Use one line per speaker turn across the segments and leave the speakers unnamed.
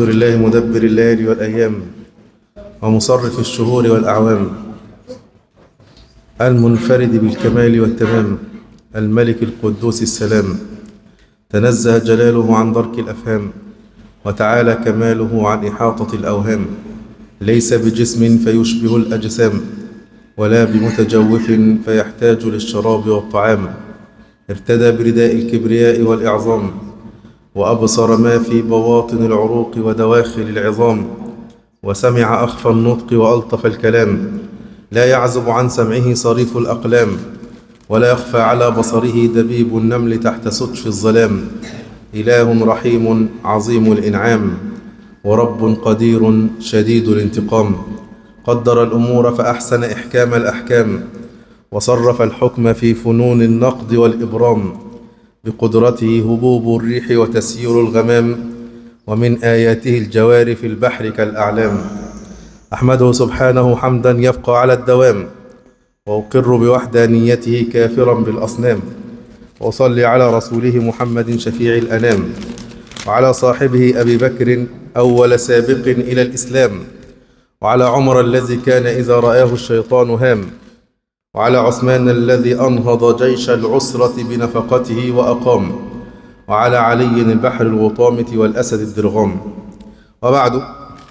الحمد لله مدبر الليالي والأيام ومصرف الشهور والأعوام المنفرد بالكمال والتمام الملك القدوس السلام تنزه جلاله عن درك الأفهام وتعالى كماله عن إحاطة الأوهام ليس بجسم فيشبه الأجسام ولا بمتجوف فيحتاج للشراب والطعام ارتدى برداء الكبرياء والإعظام وأبصر ما في بواطن العروق ودواخل العظام وسمع أخفى النطق وألطف الكلام لا يعزب عن سمعه صريف الأقلام ولا يخفى على بصره دبيب النمل تحت سطف الظلام إله رحيم عظيم الإنعام ورب قدير شديد الانتقام قدر الأمور فأحسن إحكام الأحكام وصرف الحكم في فنون النقد والإبرام بقدرته هبوب الريح وتسيير الغمام ومن آياته الجوار في البحر كالأعلام أحمده سبحانه حمدا يبقى على الدوام وأقر بوحدانيته كافرا بالأصنام وأصلي على رسوله محمد شفيع الأنام وعلى صاحبه أبي بكر أول سابق إلى الإسلام وعلى عمر الذي كان إذا رآه الشيطان هام وعلى عثمان الذي أنهض جيش العسرة بنفقته وأقام وعلى علي البحر الغطامة والأسد الدرغام وبعد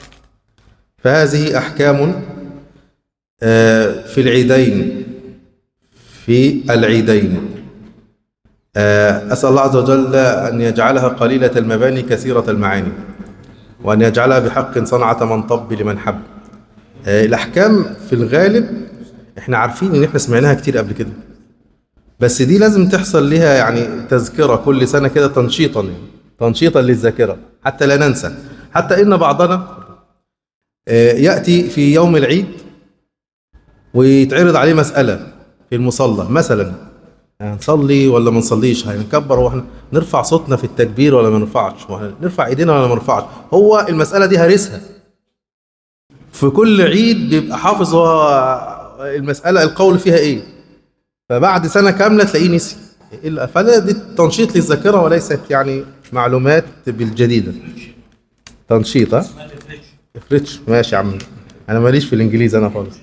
فهذه أحكام آه، في العيدين في العيدين آه، أسأل الله عز وجل أن يجعلها قليلة المباني كثيرة المعاني وأن يجعلها بحق صنعة من طب لمن حب آه، الأحكام في الغالب احنا عارفين ان احنا سمعناها كتير قبل كده بس دي لازم تحصل لها يعني تذكرة كل سنة كده تنشيطا يعني تنشيطا للذاكرة حتى لا ننسى حتى إن بعضنا آه، يأتي في يوم العيد ويتعرض عليه مسألة في المصلى مثلا هنصلي ولا ما نصليش هنكبر واحنا نرفع صوتنا في التكبير ولا ما نرفعش نرفع ايدينا ولا ما نرفعش هو المسألة دي هارسها في كل عيد بيبقى حافظ هو المسألة القول فيها ايه فبعد سنة كاملة تلاقيه نسي إلا- فده دي تنشيط للذاكرة وليست يعني معلومات بالجديدة تنشيط ها افريتش ماشي يا عم انا ماليش في الانجليزي انا خالص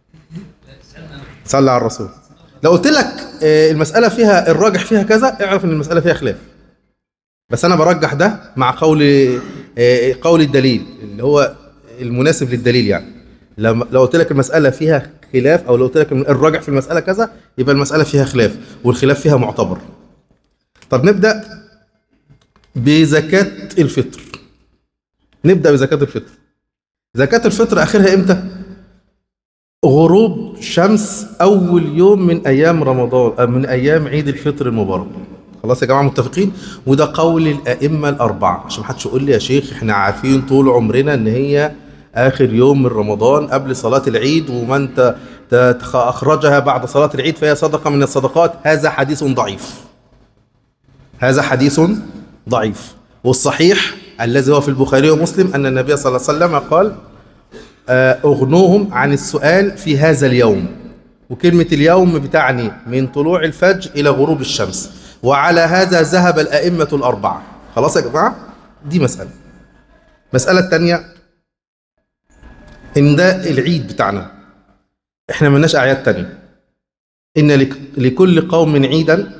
صلي على الرسول لو قلت لك آه، المسألة فيها الراجح فيها كذا اعرف ان المسألة فيها خلاف بس انا برجح ده مع قول آه، قول الدليل اللي هو المناسب للدليل يعني لما لو قلت لك المسألة فيها خلاف او لو قلت لك الراجح في المسألة كذا يبقى المسألة فيها خلاف والخلاف فيها معتبر طب نبدأ بزكاة الفطر نبدأ بزكاة الفطر زكاة الفطر آخرها إمتى؟ غروب شمس أول يوم من أيام رمضان آه، من أيام عيد الفطر المبارك خلاص يا جماعة متفقين وده قول الأئمة الأربعة عشان محدش يقول لي يا شيخ احنا عارفين طول عمرنا إن هي آخر يوم من رمضان قبل صلاة العيد ومن ت- ت- تخ- أخرجها بعد صلاة العيد فهي صدقة من الصدقات هذا حديث ضعيف هذا حديث ضعيف والصحيح الذي هو في البخاري ومسلم أن النبي صلى الله عليه وسلم قال آه، أغنوهم عن السؤال في هذا اليوم وكلمة اليوم بتعني من طلوع الفجر إلى غروب الشمس وعلى هذا ذهب الأئمة الأربعة خلاص يا جماعة دي مسألة مسألة الثانية إن ده العيد بتاعنا إحنا ملناش أعياد تانية إن لك- لكل قوم عيدا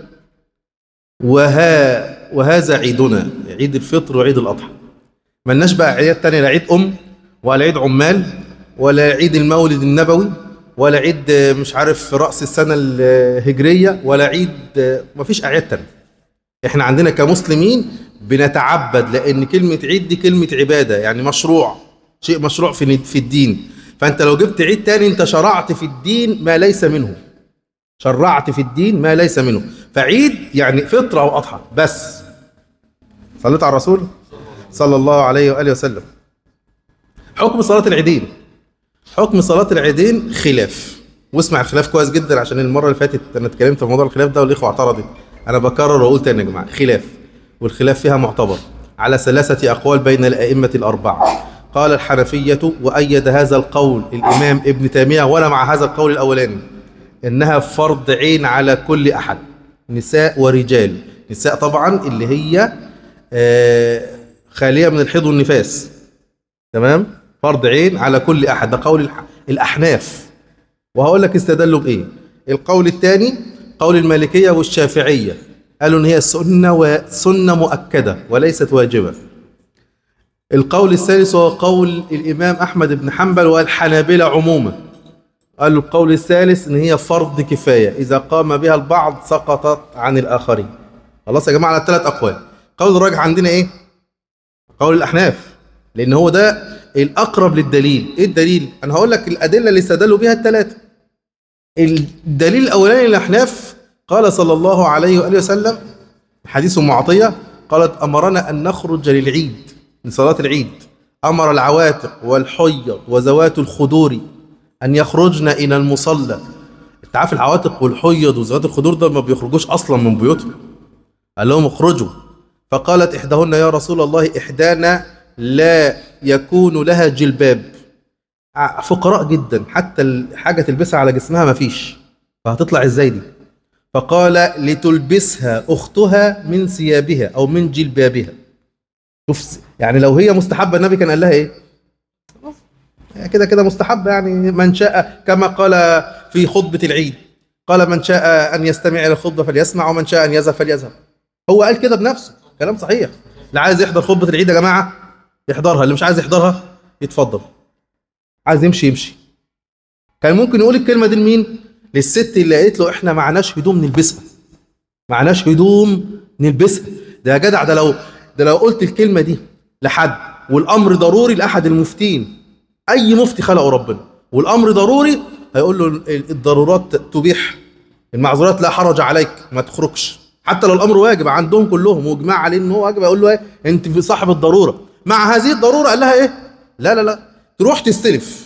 وها وهذا عيدنا عيد الفطر وعيد الأضحى ملناش بقى عيد تانية لا عيد أم ولا عيد عمال ولا عيد المولد النبوي ولا عيد آه، مش عارف رأس السنة الهجرية ولا عيد آه، مفيش أعياد تانية احنا عندنا كمسلمين بنتعبد لأن كلمة عيد دي كلمة عبادة يعني مشروع شيء مشروع في في الدين فأنت لو جبت عيد تاني أنت شرعت في الدين ما ليس منه شرعت في الدين ما ليس منه فعيد يعني فطر أو أضحى بس صليت على الرسول صلى الله عليه وآله وسلم حكم صلاة العيدين حكم صلاة العيدين خلاف واسمع الخلاف كويس جدا عشان المرة اللي فاتت أنا اتكلمت في موضوع الخلاف ده والإخوة اعترضت أنا بكرر وأقول تاني يا جماعة خلاف والخلاف فيها معتبر على ثلاثة أقوال بين الأئمة الأربعة قال الحنفية وأيد هذا القول الإمام ابن تيمية ولا مع هذا القول الأولاني إنها فرض عين على كل أحد نساء ورجال نساء طبعا اللي هي آه، خالية من الحيض والنفاس تمام فرض عين على كل احد ده قول الح- الاحناف وهقول لك استدلوا بايه القول الثاني قول المالكيه والشافعيه قالوا ان هي سنه وسنه مؤكده وليست واجبه القول الثالث هو قول الامام احمد بن حنبل والحنابلة عموما قالوا القول الثالث ان هي فرض كفايه اذا قام بها البعض سقطت عن الاخرين خلاص يا جماعه على الثلاث اقوال قول الراجح عندنا ايه قول الاحناف لان هو ده الاقرب للدليل ايه الدليل انا هقول لك الادله اللي استدلوا بها الثلاثه الدليل الاولاني للاحناف قال صلى الله عليه واله وسلم حديث ام عطيه قالت امرنا ان نخرج للعيد لصلاه العيد امر العواتق والحيض وذوات الخدور ان يخرجن الى المصلى انت عارف العواتق والحيض وذوات الخدور ده ما بيخرجوش اصلا من بيوتهم قال لهم اخرجوا فقالت احداهن يا رسول الله احدانا لا يكون لها جلباب ع- فقراء جدا حتى الحاجه تلبسها على جسمها ما فيش فهتطلع ازاي دي فقال لتلبسها اختها من ثيابها او من جلبابها شوف س- يعني لو هي مستحبه النبي كان قال لها ايه خلاص. هي كده كده مستحبه يعني من شاء كما قال في خطبه العيد قال من شاء ان يستمع الى الخطبه فليسمع ومن شاء ان يذهب فليذهب هو قال كده بنفسه كلام صحيح اللي عايز يحضر خطبه العيد يا جماعه يحضرها اللي مش عايز يحضرها يتفضل عايز يمشي يمشي كان ممكن يقول الكلمه دي لمين للست اللي قالت له احنا معناش هدوم نلبسها معناش هدوم نلبسها ده يا جدع ده لو ده لو قلت الكلمه دي لحد والامر ضروري لاحد المفتين اي مفتي خلقه ربنا والامر ضروري هيقول له ال- الضرورات تبيح المعذورات لا حرج عليك ما تخرجش حتى لو الامر واجب عندهم كلهم واجماع عليه ان هو واجب يقول له ايه انت في صاحب الضروره مع هذه الضروره قال لها ايه لا لا لا تروح تستلف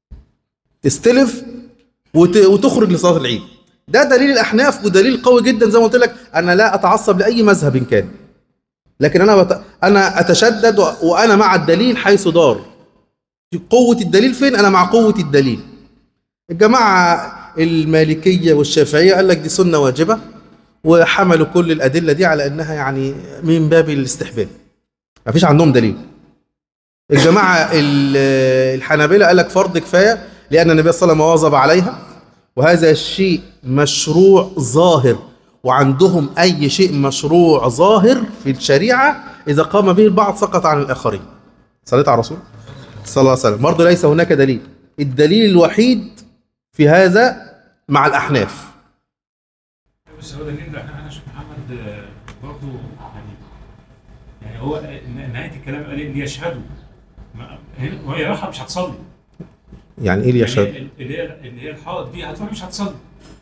تستلف وت... وتخرج لصلاه العيد ده دليل الاحناف ودليل قوي جدا زي ما قلت لك انا لا اتعصب لاي مذهب كان لكن انا بت... انا اتشدد و... وانا مع الدليل حيث دار في قوه الدليل فين انا مع قوه الدليل الجماعه المالكيه والشافعيه قال لك دي سنه واجبه وحملوا كل الادله دي على انها يعني من باب الاستحباب ما فيش عندهم دليل الجماعه ال- الحنابلة قال لك فرض كفايه لان النبي صلى الله عليه وسلم واظب عليها وهذا الشيء مشروع ظاهر وعندهم اي شيء مشروع ظاهر في الشريعه اذا قام به البعض سقط عن الاخرين صليت على الرسول صلى الله عليه وسلم برضه ليس هناك دليل الدليل الوحيد في هذا مع الاحناف
بس هو دليل احنا انا شيخ محمد آه، برضه يعني يعني هو ن- نهايه الكلام قال اللي يشهدوا ما- هنا- وهي رايحه مش هتصلي
يعني ايه اللي يشهد
يعني اللي هي اللي هي الحائط دي هتروح مش هتصلي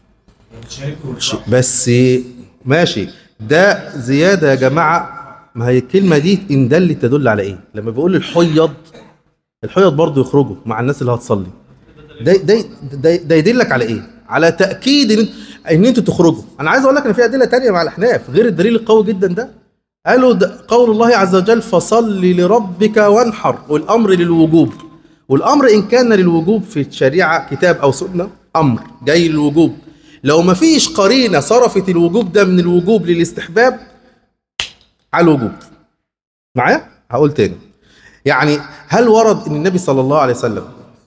ش- بس ماشي ده زيادة يا جماعة ما هي الكلمة دي إن دلت تدل على إيه؟ لما بيقول الحيض الحيض برضه يخرجوا مع الناس اللي هتصلي ده ده ده, ده يدلك على إيه؟ على تأكيد إن إن أنتوا تخرجوا أنا عايز أقول لك إن في أدلة تانية مع الأحناف غير الدليل القوي جدا ده قالوا ده قول الله عز وجل فصل لربك وانحر والأمر للوجوب والأمر إن كان للوجوب في الشريعة كتاب أو سنة أمر جاي للوجوب لو ما فيش قرينة صرفت الوجوب ده من الوجوب للاستحباب على الوجوب معايا؟ هقول تاني يعني هل ورد ان النبي صلى الله عليه وسلم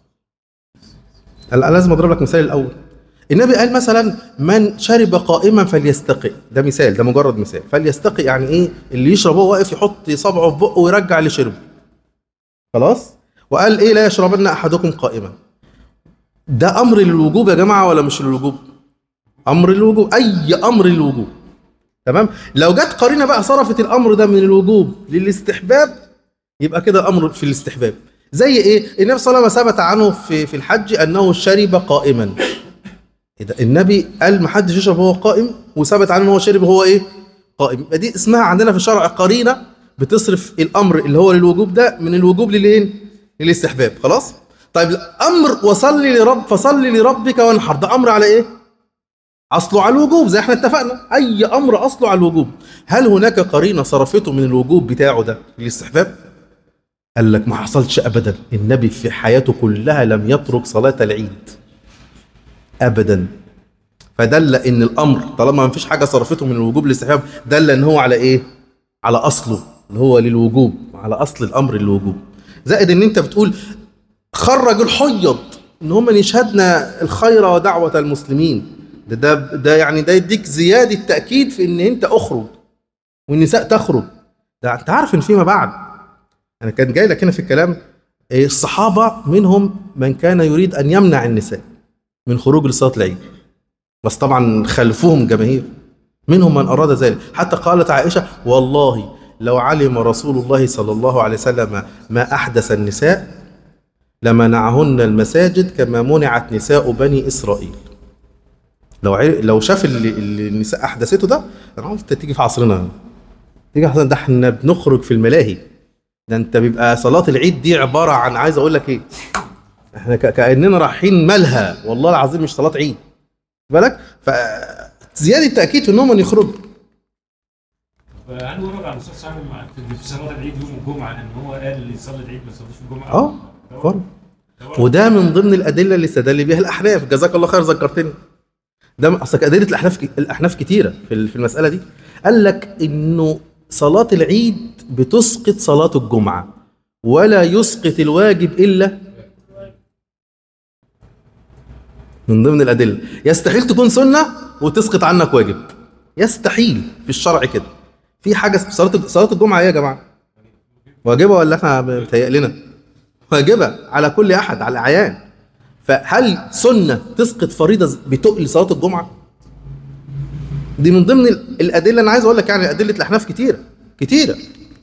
انا لازم اضرب لك مثال الاول النبي قال مثلا من شرب قائما فليستقي ده مثال ده مجرد مثال فليستقي يعني ايه اللي يشرب وهو واقف يحط صبعه في بقه ويرجع اللي شربه خلاص وقال ايه لا يشربن احدكم قائما ده امر للوجوب يا جماعه ولا مش للوجوب امر للوجوب اي امر للوجوب تمام لو جت قرينه بقى صرفت الامر ده من الوجوب للاستحباب يبقى كده امر في الاستحباب زي ايه النبي صلى الله عليه وسلم ثبت عنه في في الحج انه شرب قائما إيه ده النبي قال ما حدش يشرب وهو قائم وثبت عنه ان هو شرب وهو ايه قائم يبقى دي اسمها عندنا في الشرع قرينه بتصرف الامر اللي هو للوجوب ده من الوجوب للايه للاستحباب خلاص طيب امر وصلي لرب فصلي لربك وانحر ده امر على ايه اصله على الوجوب زي احنا اتفقنا اي امر اصله على الوجوب هل هناك قرينه صرفته من الوجوب بتاعه ده للاستحباب قال لك ما حصلش ابدا النبي في حياته كلها لم يترك صلاه العيد ابدا فدل ان الامر طالما ما فيش حاجه صرفته من الوجوب للاستحباب دل ان هو على ايه على اصله اللي هو للوجوب على اصل الامر للوجوب زائد ان انت بتقول خرج الحيض ان هم يشهدنا الخير ودعوه المسلمين ده ده, ده يعني ده يديك زياده تاكيد في ان انت اخرج والنساء تخرج ده انت عارف ان فيما بعد انا كان جاي لك هنا في الكلام إيه، الصحابه منهم من كان يريد ان يمنع النساء من خروج لصلاه العيد بس طبعا خلفوهم جماهير منهم من اراد ذلك حتى قالت عائشه والله لو علم رسول الله صلى الله عليه وسلم ما احدث النساء لمنعهن المساجد كما منعت نساء بني اسرائيل لو عر... لو شاف اللي, اللي النساء احدثته ده انا عاوز انت تيجي في عصرنا تيجي في عصرنا ده احنا بنخرج في الملاهي ده انت بيبقى صلاه العيد دي عباره عن عايز اقول لك ايه احنا ك... كاننا رايحين ملهى والله العظيم مش صلاه عيد بالك فزياده تاكيد ان هم يخرجوا
فهل ورد على الرسول صلى الله عليه وسلم في صلاه العيد يوم الجمعه ان هو قال اللي يصلي العيد ما يصليش في الجمعه؟
اه فرض وده من ضمن الادله اللي استدل بها الاحناف جزاك الله خير ذكرتني ده من- اصل ادله الاحناف ك- الاحناف كتيره في ال- في المساله دي قال لك انه صلاه العيد بتسقط صلاه الجمعه ولا يسقط الواجب الا من ضمن الادله يستحيل تكون سنه وتسقط عنك واجب يستحيل في الشرع كده في حاجه اسمها صلاه صلاه الجمعه ايه يا جماعه واجبه ولا احنا بيتهيأ لنا واجبه على كل احد على الاعيان فهل سنه تسقط فريضه بتقل صلاه الجمعه دي من ضمن ال- الادله انا عايز اقول لك يعني ادله الاحناف كتيره كتيره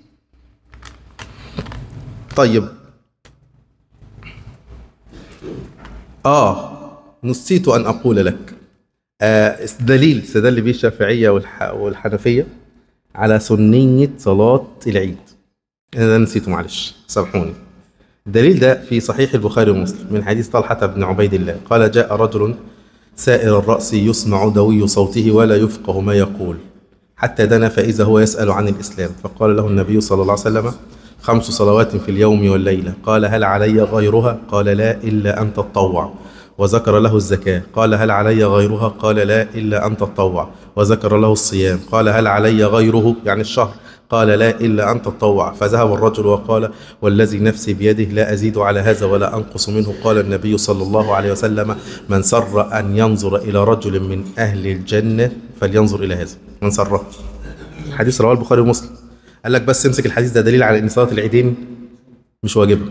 طيب اه نسيت ان اقول لك آه دليل استدل به الشافعيه والح... والحنفيه على سنيه صلاه العيد انا ده نسيته معلش سامحوني الدليل ده في صحيح البخاري ومسلم من حديث طلحة بن عبيد الله قال جاء رجل سائر الرأس يسمع دوي صوته ولا يفقه ما يقول حتى دنا فإذا هو يسأل عن الإسلام فقال له النبي صلى الله عليه وسلم خمس صلوات في اليوم والليلة قال هل علي غيرها قال لا إلا أن تطوع وذكر له الزكاة قال هل علي غيرها قال لا إلا أن تطوع وذكر له الصيام قال هل علي غيره يعني الشهر قال لا إلا أن تطوع فذهب الرجل وقال والذي نفسي بيده لا أزيد على هذا ولا أنقص منه قال النبي صلى الله عليه وسلم من سر أن ينظر إلى رجل من أهل الجنة فلينظر إلى هذا من سره حديث رواه البخاري ومسلم قال لك بس امسك الحديث ده دليل على ان صلاه العيدين مش واجبه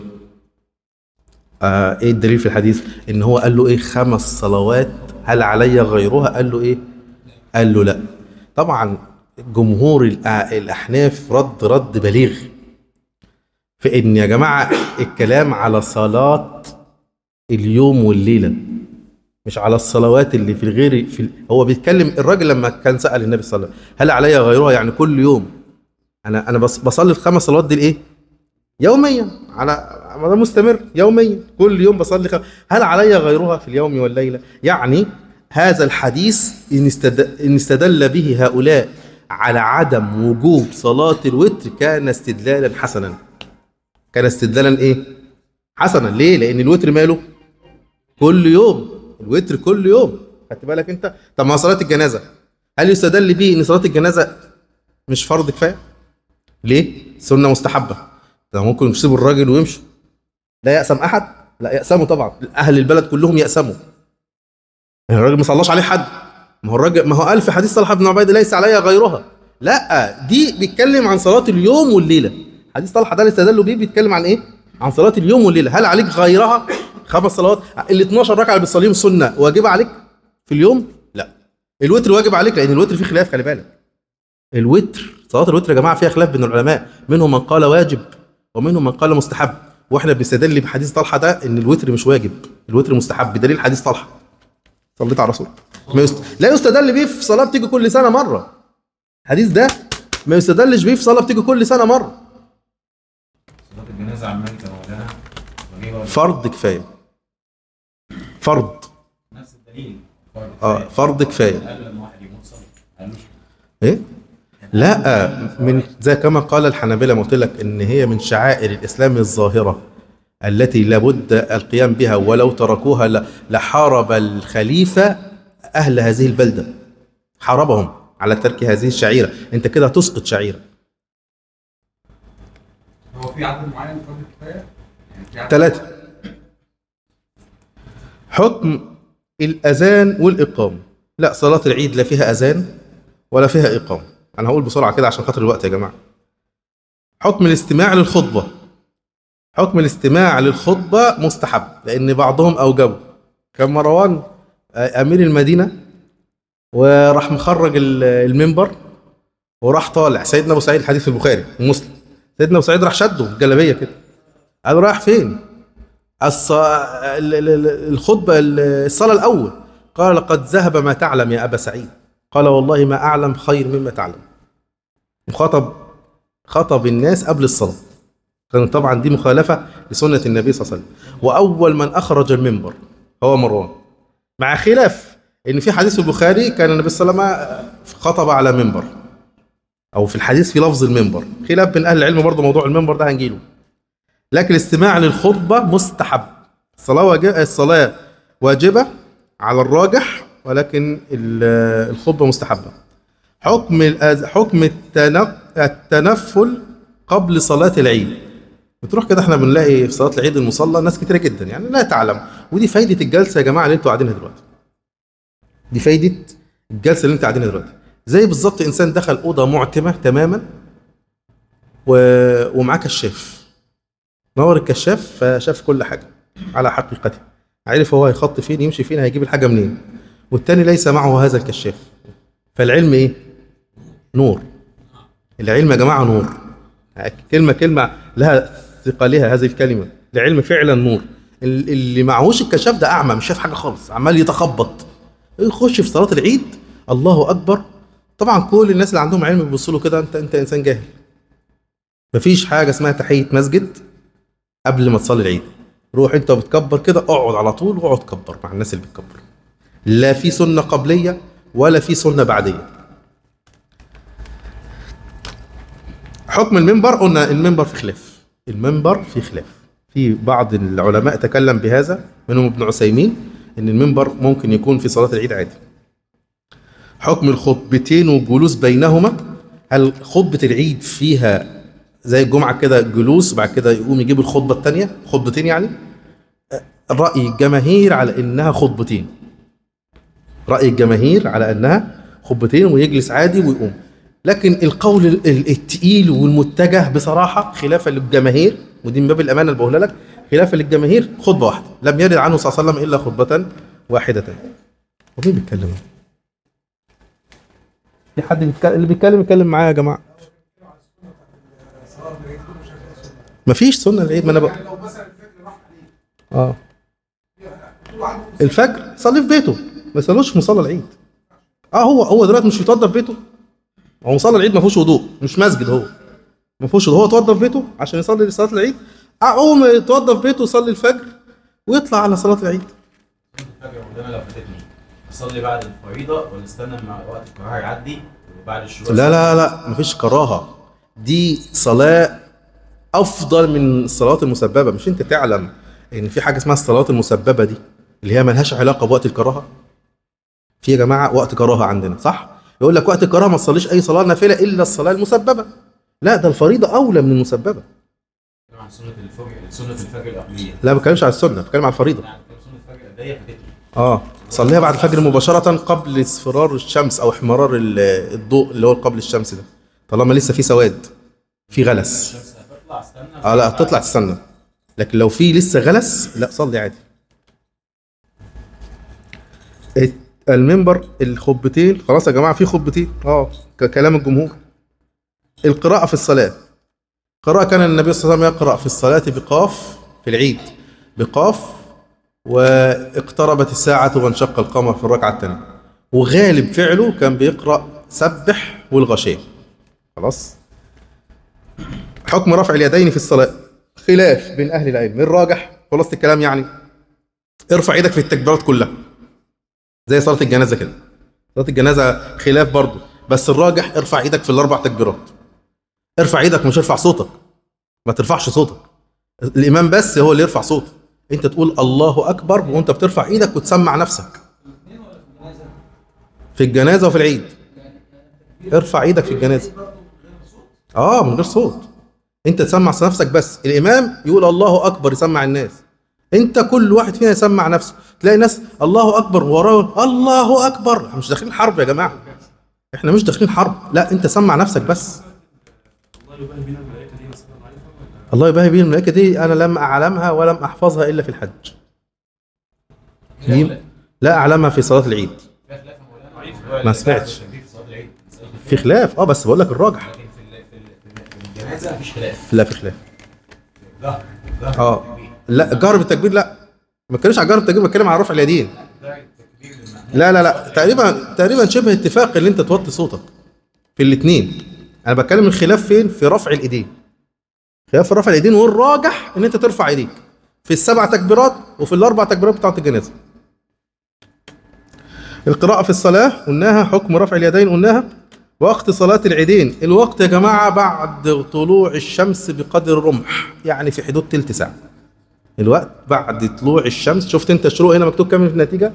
آه ايه الدليل في الحديث ان هو قال له ايه خمس صلوات هل علي غيرها قال له ايه قال له لا طبعا جمهور الأ- الاحناف رد رد بليغ في ان يا جماعه الكلام على صلاه اليوم والليله مش على الصلوات اللي في الغير في ال- هو بيتكلم الراجل لما كان سأل النبي صلى الله عليه وسلم هل علي غيرها يعني كل يوم انا انا بص بصلي الخمس صلوات دي الايه يوميا على على مستمر يوميا كل يوم بصلي خم... هل علي غيرها في اليوم والليله يعني هذا الحديث إن, استد... إن استدل به هؤلاء على عدم وجوب صلاة الوتر كان استدلالا حسنا كان استدلالا ايه حسنا ليه لان الوتر ماله كل يوم الوتر كل يوم خدت بالك انت طب ما صلاه الجنازه هل يستدل به ان صلاه الجنازه مش فرض كفايه ليه سنه مستحبه ده ممكن يسيبوا الراجل ويمشوا لا يأسم احد لا يأسموا طبعا اهل البلد كلهم يأسموا يعني الراجل ما صلاش عليه حد ما هو الراجل ما هو قال في حديث طلحه بن عبيد ليس علي غيرها لا دي بيتكلم عن صلاه اليوم والليله حديث طلحه ده اللي استدلوا بيه بيتكلم عن ايه عن صلاه اليوم والليله هل عليك غيرها خمس صلوات ال 12 ركعه اللي بتصليهم سنه واجبه عليك في اليوم لا الوتر واجب عليك لان الوتر فيه خلاف خلي بالك الوتر صلاه الوتر يا جماعه فيها خلاف بين العلماء منهم من قال واجب ومنهم من قال مستحب واحنا بنستدل بحديث طلحه ده ان الوتر مش واجب الوتر مستحب بدليل حديث طلحه صليت على الرسول ما يست... لا يستدل بيه في صلاه بتيجي كل سنه مره الحديث ده ما يستدلش بيه في صلاه بتيجي كل سنه مره
صلاه الجنازه عمال كان ولاها واجبه
فرض كفايه فرض
نفس الدليل
اه فرض كفايه
قال لما واحد يموت صلي قالوش
ايه لا من زي كما قال الحنابلة ما قلت لك ان هي من شعائر الاسلام الظاهره التي لابد القيام بها ولو تركوها ل- لحارب الخليفه اهل هذه البلده حاربهم على ترك هذه الشعيره انت كده تسقط شعيره
هو في عدد معين فرض الكفايه؟
ثلاثة حكم الأذان والإقامة لا صلاة العيد لا فيها أذان ولا فيها إقامة أنا هقول بسرعة كده عشان خاطر الوقت يا جماعة حكم الاستماع للخطبة حكم الاستماع للخطبة مستحب لأن بعضهم أوجبه كان مروان آه، أمير المدينة وراح مخرج ال- المنبر وراح طالع سيدنا أبو سعيد الحديث في البخاري ومسلم سيدنا أبو سعيد راح شده بجلابية كده قال له رايح فين؟ الص... ال- ال- ال- الخطبة ال- الصلاة الأول قال لقد ذهب ما تعلم يا أبا سعيد قال والله ما أعلم خير مما تعلم وخطب خطب الناس قبل الصلاة كان طبعا دي مخالفة لسنة النبي صلى الله عليه وسلم وأول من أخرج المنبر هو مروان مع خلاف إن في حديث في البخاري كان النبي صلى الله عليه وسلم خطب على منبر أو في الحديث في لفظ المنبر خلاف بين أهل العلم برضه موضوع المنبر ده هنجيله لكن الاستماع للخطبة مستحب الصلاة واجب الصلاة واجبة على الراجح ولكن ال- الخطبة مستحبة حكم الأز... حكم التنف... التنفل قبل صلاة العيد بتروح كده احنا بنلاقي في صلاة العيد المصلى ناس كتيرة جدا يعني لا تعلم ودي فايدة الجلسة يا جماعة اللي انتوا قاعدينها دلوقتي دي فايدة الجلسة اللي انتوا قاعدينها دلوقتي زي بالظبط انسان دخل أوضة معتمة تماما و... ومعاه كشاف نور الكشاف فشاف كل حاجة على حقيقته عرف هو هيخط فين يمشي فين هيجيب الحاجة منين والتاني ليس معه هذا الكشاف فالعلم ايه نور العلم يا جماعة نور كلمة كلمة لها ثقلها هذه الكلمة العلم فعلا نور ال- اللي معهوش الكشاف ده أعمى مش شايف حاجة خالص عمال يتخبط يخش في صلاة العيد الله أكبر طبعا كل الناس اللي عندهم علم بيبصوا له كده انت انت انسان جاهل مفيش حاجة اسمها تحية مسجد قبل ما تصلي العيد روح انت بتكبر كده اقعد على طول واقعد كبر مع الناس اللي بتكبر لا في سنة قبلية ولا في سنة بعدية حكم المنبر قلنا المنبر في خلاف المنبر في خلاف في بعض العلماء تكلم بهذا منهم ابن عثيمين ان المنبر ممكن يكون في صلاة العيد عادي حكم الخطبتين والجلوس بينهما هل خطبة العيد فيها زي الجمعة كده جلوس بعد كده يقوم يجيب الخطبة التانية خطبتين يعني رأي الجماهير على إنها خطبتين رأي الجماهير على إنها خطبتين ويجلس عادي ويقوم لكن القول ال- ال- التقيل والمتجه بصراحة خلافا للجماهير ودي من باب الأمانة اللي بقولها لك خلافا للجماهير خطبة واحدة لم يرد عنه صلى الله عليه وسلم إلا خطبة واحدة ومين بيتكلم؟ في حد بيتكلم اللي بيتكلم يتكلم معايا يا جماعة مفيش سنة العيد ما أنا بقى
لو مثلا الفكر راح عليه
اه
طول عنده
الفجر صلي في بيته ما يصلوش في مصلى العيد اه هو هو دلوقتي مش يتوضى في بيته هو مصلى العيد ما فيهوش وضوء مش مسجد هو ما فيهوش وضوء هو اتوضى في بيته عشان يصلي صلاه العيد اه هو ما يتوضى في بيته يصلي الفجر ويطلع على صلاه العيد
الفجر قدامي لو فاتتني اصلي بعد الفريضه ولا استنى مع وقت الكراهه يعدي وبعد الشروق
لا لا لا مفيش كراهه دي صلاه افضل من الصلاه المسببه مش انت تعلم ان في حاجه اسمها الصلاه المسببه دي اللي هي ملهاش علاقه بوقت الكراهه في يا جماعه وقت كراهه عندنا صح يقول لك وقت الكراهه ما تصليش اي صلاه نافله الا الصلاه المسببه لا ده الفريضه اولى من المسببه
عن سنه الفجر سنه الفجر القبليه
لا ما بتكلمش على السنه بتكلم على الفريضه
يعني سنه الفجر القبليه فاتتني
اه صليها بعد الفجر مباشره قبل اصفرار الشمس او احمرار ال- الضوء اللي هو قبل الشمس ده طالما لسه في سواد في غلس
الشمس هتطلع استنى
اه لا تطلع تستنى لكن لو في لسه غلس لا صلي عادي الت- المنبر الخطبتين خلاص يا جماعه في خطبتين اه ككلام الجمهور القراءه في الصلاه قراءه كان النبي صلى الله عليه وسلم يقرا في الصلاه بقاف في العيد بقاف واقتربت الساعه وانشق القمر في الركعه الثانيه وغالب فعله كان بيقرا سبح والغشيه خلاص حكم رفع اليدين في الصلاة خلاف بين أهل العلم الراجح خلاصة الكلام يعني ارفع ايدك في التكبيرات كلها زي صلاة الجنازة كده صلاة الجنازة خلاف برضه بس الراجح ارفع ايدك في الأربع تكبيرات ارفع ايدك مش ارفع صوتك ما ترفعش صوتك الإمام بس هو اللي يرفع صوته انت تقول الله أكبر وانت بترفع ايدك وتسمع نفسك في الجنازة وفي العيد ارفع ايدك في الجنازة اه من غير صوت انت تسمع نفسك بس الامام يقول الله اكبر يسمع الناس انت كل واحد فينا يسمع نفسه تلاقي ناس الله اكبر وراه الله اكبر احنا مش داخلين حرب يا جماعه احنا مش داخلين حرب لا انت سمع نفسك بس
الله يبارك بينا الملائكه دي نسال الله عليكم ولا
الله يباهي بيه الملائكه دي انا لم اعلمها ولم احفظها الا في الحج دي لا اعلمها في صلاه العيد ما سمعتش. في خلاف اه بس بقول لك الراجح
لكن في ال- في ال- في الجنازه مفيش خلاف
لا في خلاف
ظهر ظهر
اه لا جهر بالتكبير لا ما بتكلمش على جهر بالتكبير بتكلم على رفع اليدين لا لا لا تقريبا تقريبا شبه اتفاق اللي انت توطي صوتك في الاثنين انا بتكلم الخلاف فين في رفع الايدين خلاف في رفع الايدين والراجح ان انت ترفع ايديك في السبع تكبيرات وفي الاربع تكبيرات بتاعت الجنازه القراءة في الصلاة قلناها حكم رفع اليدين قلناها وقت صلاة العيدين الوقت يا جماعة بعد طلوع الشمس بقدر الرمح يعني في حدود تلت ساعة الوقت بعد طلوع الشمس شفت انت الشروق هنا مكتوب كام في النتيجة؟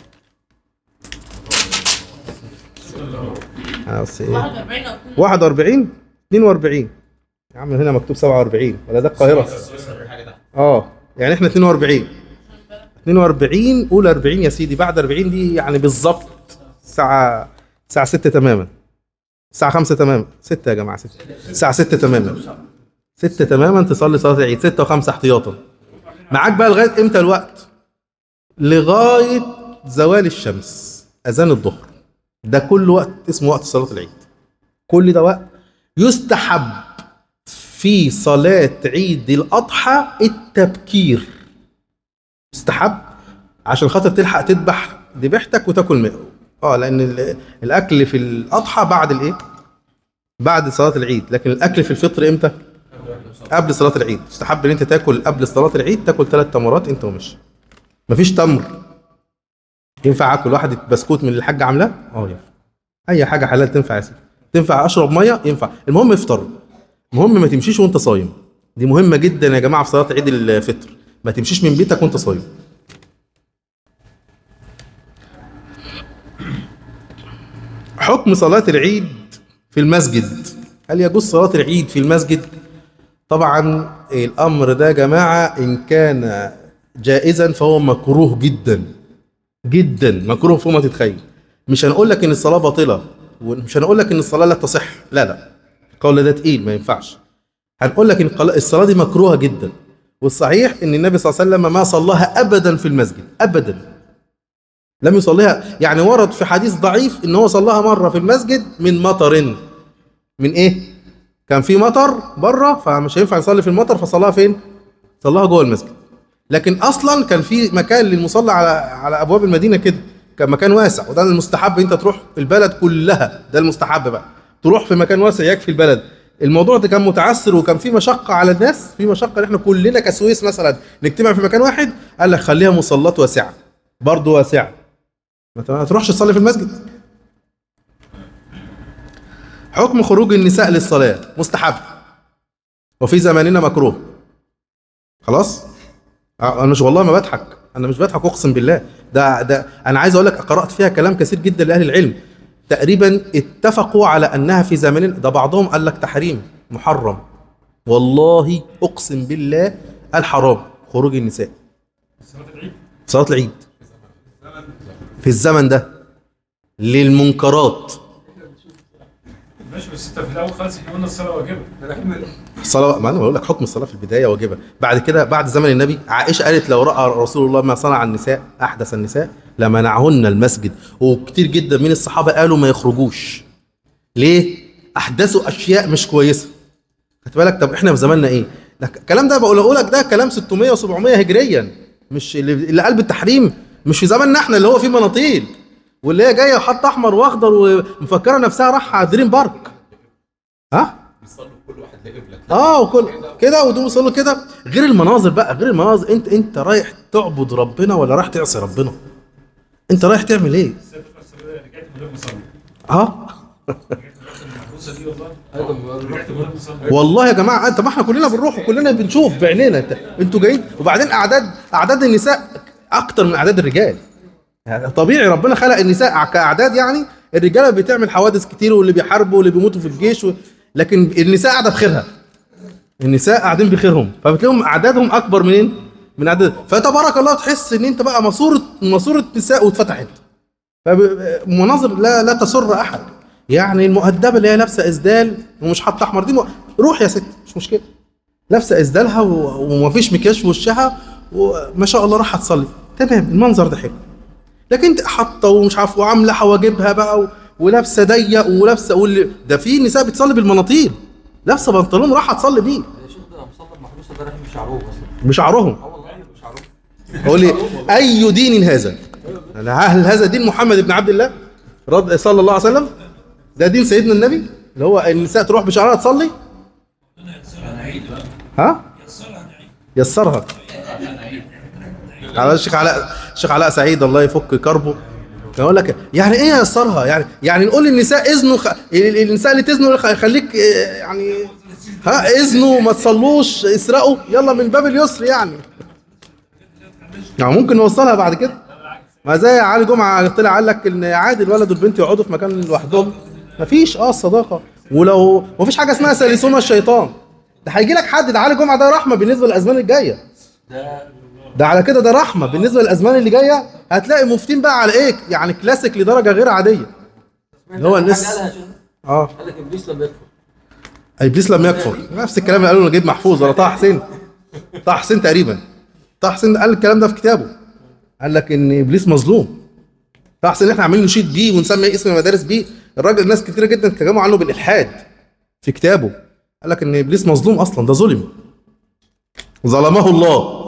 آه، بس ايه
41 او 42
41 42 يا عم هنا مكتوب 47 ولا ده القاهرة
حاجه تحت
اه يعني احنا 42 42 قول 40 يا سيدي بعد 40 دي يعني بالظبط الساعة الساعة 6 تماما الساعة 5 تماما 6 يا جماعة 6 الساعة 6 تماما 6 تماما تصلي صلاة العيد 6 و5 احتياطا معاك بقى لغاية امتى الوقت؟ لغاية زوال الشمس أذان الظهر ده كل وقت اسمه وقت صلاة العيد كل ده وقت يستحب في صلاة عيد الأضحى التبكير استحب عشان خاطر تلحق تذبح ذبيحتك وتاكل منه اه لان ال- الاكل في الاضحى بعد الايه بعد صلاه العيد لكن الاكل في الفطر امتى قبل صلاه العيد استحب ان انت تاكل قبل صلاه العيد تاكل ثلاث تمرات انت ومش مفيش تمر ينفع اكل واحد بسكوت من اللي الحاجه عاملاه اه ينفع اي حاجه حلال تنفع يا سيدي تنفع اشرب ميه ينفع المهم افطر المهم ما تمشيش وانت صايم دي مهمه جدا يا جماعه في صلاه عيد الفطر ما تمشيش من بيتك وانت صايم حكم صلاة العيد في المسجد هل يجوز صلاة العيد في المسجد طبعا الأمر ده يا جماعة إن كان جائزا فهو مكروه جدا جدا مكروه فوق ما تتخيل مش هنقول لك إن الصلاة باطلة ومش هنقول لك إن الصلاة لا تصح لا لا القول ده تقيل ما ينفعش هنقول لك إن القلا- الصلاة دي مكروهة جدا والصحيح إن النبي صلى الله عليه وسلم ما صلاها أبدا في المسجد أبدا لم يصليها يعني ورد في حديث ضعيف ان هو صلاها مره في المسجد من مطر من ايه كان في مطر بره فمش هينفع يصلي في المطر فصلاها فين صلاها جوه المسجد لكن اصلا كان في مكان للمصلى على على ابواب المدينه كده كان مكان واسع وده المستحب انت تروح البلد كلها ده المستحب بقى تروح في مكان واسع يكفي البلد الموضوع ده كان متعسر وكان في مشقه على الناس في مشقه ان احنا كلنا كسويس مثلا نجتمع في مكان واحد قال لك خليها مصلات واسعه برضه واسعه ما ت- ما تروحش تصلي في المسجد حكم خروج النساء للصلاة مستحب وفي زماننا مكروه خلاص آه، انا مش والله ما بضحك انا مش بضحك اقسم بالله ده ده انا عايز اقول لك قرات فيها كلام كثير جدا لاهل العلم تقريبا اتفقوا على انها في زماننا ده بعضهم قال لك تحريم محرم والله اقسم بالله الحرام خروج النساء
صلاه العيد
صلاة العيد في الزمن ده للمنكرات
ماشي بس انت في الاول خالص احنا قلنا الصلاه واجبه
الصلاة ما انا بقول لك حكم الصلاة في البداية واجبة بعد كده بعد زمن النبي عائشة قالت لو رأى رسول الله ما صنع النساء أحدث النساء لمنعهن المسجد وكتير جدا من الصحابة قالوا ما يخرجوش ليه؟ أحدثوا أشياء مش كويسة خدت بالك طب احنا في زماننا ايه؟ ده الكلام ده بقول لك ده كلام 600 و700 هجريا مش اللي, اللي قال بالتحريم مش في زماننا احنا اللي هو فيه مناطيل واللي هي جايه وحاطه احمر واخضر ومفكره نفسها رايحه دريم بارك ها؟
بيصلوا كل واحد لقبلك
اه وكل كده ودول وصلوا كده غير المناظر بقى غير المناظر انت انت رايح تعبد ربنا ولا رايح تعصي ربنا انت رايح تعمل ايه
السيد الرسول رجعت من غير مصلي
اه
المحروسه دي والله رجعت من غير مصلي
والله يا جماعه انت ما احنا كلنا بنروح وكلنا بنشوف بعينينا انت انتوا جايين وبعدين اعداد اعداد النساء اكتر من اعداد الرجال يعني طبيعي ربنا خلق النساء كاعداد يعني الرجاله بتعمل حوادث كتير واللي بيحاربوا واللي بيموتوا في الجيش و... لكن النساء قاعده بخيرها النساء قاعدين بخيرهم فبتلاقيهم اعدادهم اكبر منين من عدد فتبارك الله تحس ان انت بقى ماسوره ماسوره نساء واتفتحت فمناظر لا لا تسر احد يعني المؤدبه اللي هي لابسه اسدال ومش حاطه احمر دي م- روح يا ست مش مشكله لابسه اسدالها و- ومفيش مكياج في وشها وما شاء الله راح تصلي تمام المنظر ده حلو لكن انت حاطه ومش عارف وعامله حواجبها بقى و- ولابسه ضيق ولابسه واللي ده في نساء بتصلي بالمناطيل لابسه بنطلون راح تصلي بيه
يا شيخ ده مصطفى محروسه ده رايحين بشعرهم اصلا
بشعرهم
اه والله بشعرهم
قول لي اي دين هذا هل هذا دين محمد بن عبد الله رض صلى الله عليه وسلم ده دين سيدنا النبي اللي هو النساء تروح بشعرها تصلي ها يسرها على الشيخ علاء الشيخ علاء سعيد الله يفك كربه كان يقول لك يعني ايه يسرها يعني يعني نقول للنساء اذنوا خ... النساء اللي تزنوا خ- خليك آه، يعني ها اذنوا ما تصلوش اسرقوا يلا من باب اليسر يعني يعني ممكن نوصلها بعد كده ما زي علي جمعه طلع قال لك ان عادي الولد والبنت يقعدوا في مكان لوحدهم مفيش اه الصداقه ولو مفيش حاجه اسمها سلسونا الشيطان ده هيجي لك حد ده علي جمعه ده رحمه بالنسبه للازمان الجايه
ده
ده على كده ده رحمه بالنسبه للازمان اللي جايه هتلاقي مفتين بقى على ايه يعني كلاسيك لدرجه غير عاديه اللي هو الناس-
قالها يا شيخ
اه
قال لك ابليس لم يكفر
ابليس لم يكفر نفس الكلام اللي قالوه نجيب محفوظ ولا طه حسين طه حسين تقريبا طه حسين قال الكلام ده في كتابه قال لك ان ابليس مظلوم طه حسين احنا عاملين نشيد بيه ونسمي اسم المدارس بيه الراجل ناس كتيره جدا تكلموا عنه بالالحاد في كتابه قال لك ان ابليس مظلوم اصلا ده ظلم ظلمه الله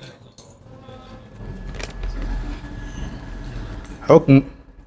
حكم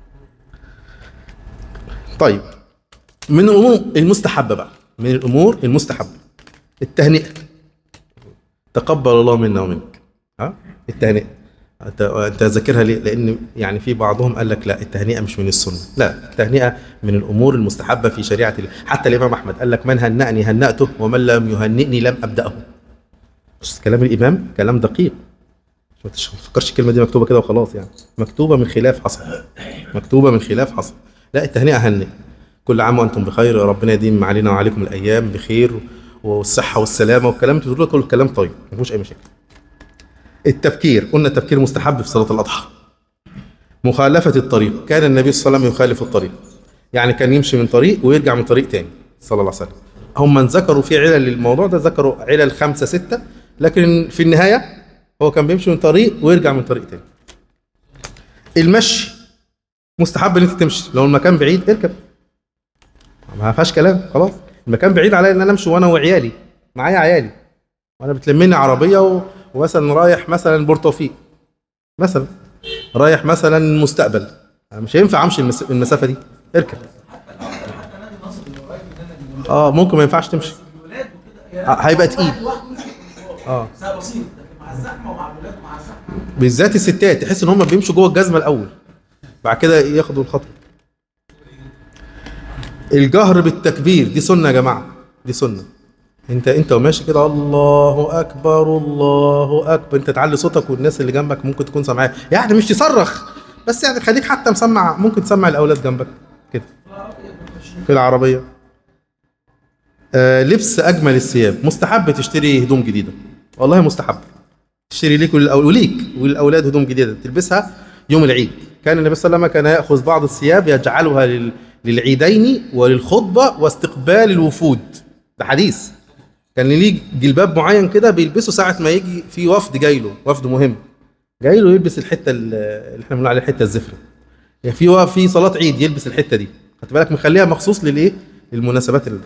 طيب من الامور المستحبه بقى من الامور المستحبه التهنئه تقبل الله منا ومنك ها التهنئه انت انت ذاكرها ليه؟ لان يعني في بعضهم قال لك لا التهنئه مش من السنه، لا التهنئه من الامور المستحبه في شريعه الله، حتى الامام احمد قال لك من هنأني هنأته ومن لم يهنئني لم ابدأه. بس كلام الامام كلام دقيق. ما تفكرش الكلمه دي مكتوبه كده وخلاص يعني، مكتوبه من خلاف حصل. مكتوبه من خلاف حصل. لا التهنئه هنئ. كل عام وانتم بخير ربنا يديم علينا وعليكم الايام بخير والصحه والسلامه والكلام اللي بتقولوه كله كلام طيب ما فيهوش اي مشاكل. التبكير قلنا التبكير مستحب في صلاة الأضحى مخالفة الطريق كان النبي صلى الله عليه وسلم يخالف الطريق يعني كان يمشي من طريق ويرجع من طريق تاني صلى الله عليه وسلم هم من ذكروا في علل للموضوع ده ذكروا علل خمسة ستة لكن في النهاية هو كان بيمشي من طريق ويرجع من طريق تاني المشي مستحب ان انت تمشي لو المكان بعيد اركب ما فيهاش كلام خلاص المكان بعيد عليا ان انا امشي وانا وعيالي معايا عيالي وانا بتلمني عربيه و... ومثلا رايح مثلا بورتوفيق مثلا رايح مثلا مستقبل أنا مش هينفع امشي المس... المسافه دي اركب اه ممكن ما ينفعش تمشي آه هيبقى تقيل اه
ساعة بسيط لكن مع الزحمه ومع الولاد ومع الزحمه
بالذات الستات تحس ان هم بيمشوا جوه الجزمه الاول بعد كده ياخدوا الخطوه الجهر بالتكبير دي سنه يا جماعه دي سنه انت انت وماشي كده الله اكبر الله اكبر انت تعلي صوتك والناس اللي جنبك ممكن تكون سامعاك يعني مش تصرخ بس يعني خليك حتى مسمع ممكن تسمع الاولاد جنبك كده في العربيه آه لبس اجمل الثياب مستحب تشتري هدوم جديده والله مستحب تشتري ليك وللأول وليك وللاولاد هدوم جديده تلبسها يوم العيد كان النبي صلى الله عليه وسلم كان ياخذ بعض الثياب يجعلها لل... للعيدين وللخطبه واستقبال الوفود ده حديث كان ليه جلباب معين كده بيلبسه ساعه ما يجي في وفد جاي له وفد مهم جاي له يلبس الحته ال- اللي احنا بنقول عليها الحته الزفره يعني في في صلاه عيد يلبس الحته دي خدت بالك مخليها مخصوص للايه للمناسبات اللي